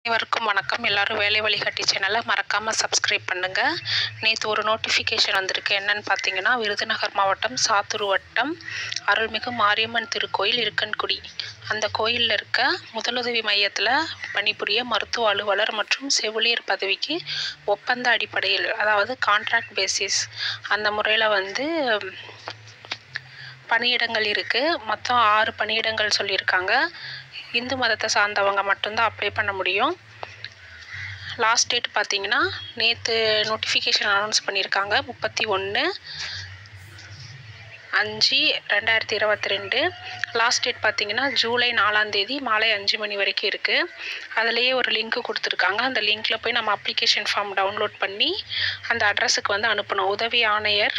அனைவருக்கும் வணக்கம் எல்லாரும் வேலை வழிகாட்டி சேனலை மறக்காமல் சப்ஸ்கிரைப் பண்ணுங்கள் நேற்று ஒரு நோட்டிஃபிகேஷன் வந்திருக்கு என்னன்னு பார்த்தீங்கன்னா விருதுநகர் மாவட்டம் சாத்தூர் வட்டம் அருள்மிகு மாரியம்மன் திருக்கோயில் இருக்கன்குடி அந்த கோயிலில் இருக்க முதலுதவி மையத்தில் பணிபுரிய மருத்துவ அலுவலர் மற்றும் செவிலியர் பதவிக்கு ஒப்பந்த அடிப்படையில் அதாவது கான்ட்ராக்ட் பேசிஸ் அந்த முறையில் வந்து பணியிடங்கள் இருக்குது மொத்தம் ஆறு பணியிடங்கள் சொல்லியிருக்காங்க இந்து மதத்தை சார்ந்தவங்க மட்டும்தான் அப்ளை பண்ண முடியும் லாஸ்ட் டேட் பார்த்தீங்கன்னா நேற்று நோட்டிஃபிகேஷன் அனௌன்ஸ் பண்ணியிருக்காங்க முப்பத்தி ஒன்று அஞ்சு ரெண்டாயிரத்தி இருபத்தி ரெண்டு லாஸ்ட் டேட் பார்த்தீங்கன்னா ஜூலை நாலாம் தேதி மாலை அஞ்சு மணி வரைக்கும் இருக்குது அதுலேயே ஒரு லிங்க்கு கொடுத்துருக்காங்க அந்த லிங்க்கில் போய் நம்ம அப்ளிகேஷன் ஃபார்ம் டவுன்லோட் பண்ணி அந்த அட்ரஸுக்கு வந்து அனுப்பணும் உதவி ஆணையர்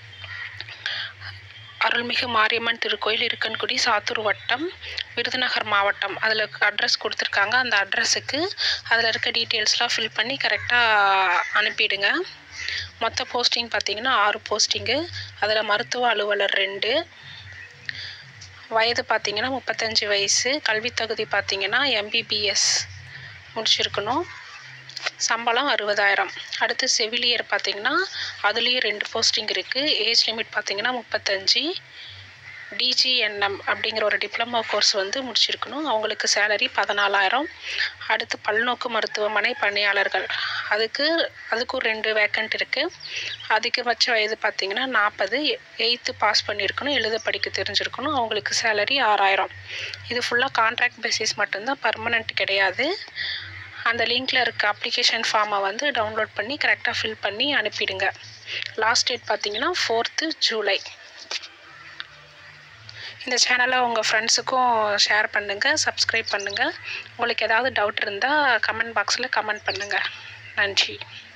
அருள்மிகு மாரியம்மன் திருக்கோயில் இருக்கன்குடி சாத்தூர் வட்டம் விருதுநகர் மாவட்டம் அதில் அட்ரஸ் கொடுத்துருக்காங்க அந்த அட்ரஸுக்கு அதில் இருக்க டீட்டெயில்ஸ்லாம் ஃபில் பண்ணி கரெக்டாக அனுப்பிடுங்க மொத்த போஸ்டிங் பார்த்தீங்கன்னா ஆறு போஸ்டிங்கு அதில் மருத்துவ அலுவலர் ரெண்டு வயது பார்த்தீங்கன்னா முப்பத்தஞ்சு வயசு கல்வித் தகுதி பார்த்தீங்கன்னா எம்பிபிஎஸ் முடிச்சிருக்கணும் சம்பளம் அறுபதாயிரம் அடுத்து செவிலியர் பார்த்தீங்கன்னா அதுலேயும் ரெண்டு போஸ்டிங் இருக்குது ஏஜ் லிமிட் பார்த்தீங்கன்னா முப்பத்தஞ்சு டிஜிஎன்எம் அப்படிங்கிற ஒரு டிப்ளமோ கோர்ஸ் வந்து முடிச்சிருக்கணும் அவங்களுக்கு சேலரி பதினாலாயிரம் அடுத்து பல்நோக்கு மருத்துவமனை பணியாளர்கள் அதுக்கு அதுக்கும் ரெண்டு வேக்கண்ட் இருக்குது அதிகபட்ச வயது பார்த்திங்கன்னா நாற்பது எயித்து பாஸ் பண்ணியிருக்கணும் எழுத படிக்க தெரிஞ்சிருக்கணும் அவங்களுக்கு சேலரி ஆறாயிரம் இது ஃபுல்லாக கான்ட்ராக்ட் பேசிஸ் மட்டும்தான் பர்மனெண்ட் கிடையாது அந்த லிங்க்கில் இருக்க அப்ளிகேஷன் ஃபார்மை வந்து டவுன்லோட் பண்ணி கரெக்டாக ஃபில் பண்ணி அனுப்பிடுங்க லாஸ்ட் டேட் பார்த்தீங்கன்னா ஃபோர்த்து ஜூலை இந்த சேனலை உங்கள் ஃப்ரெண்ட்ஸுக்கும் ஷேர் பண்ணுங்கள் சப்ஸ்கிரைப் பண்ணுங்கள் உங்களுக்கு ஏதாவது டவுட் இருந்தால் கமெண்ட் பாக்ஸில் கமெண்ட் பண்ணுங்கள் நன்றி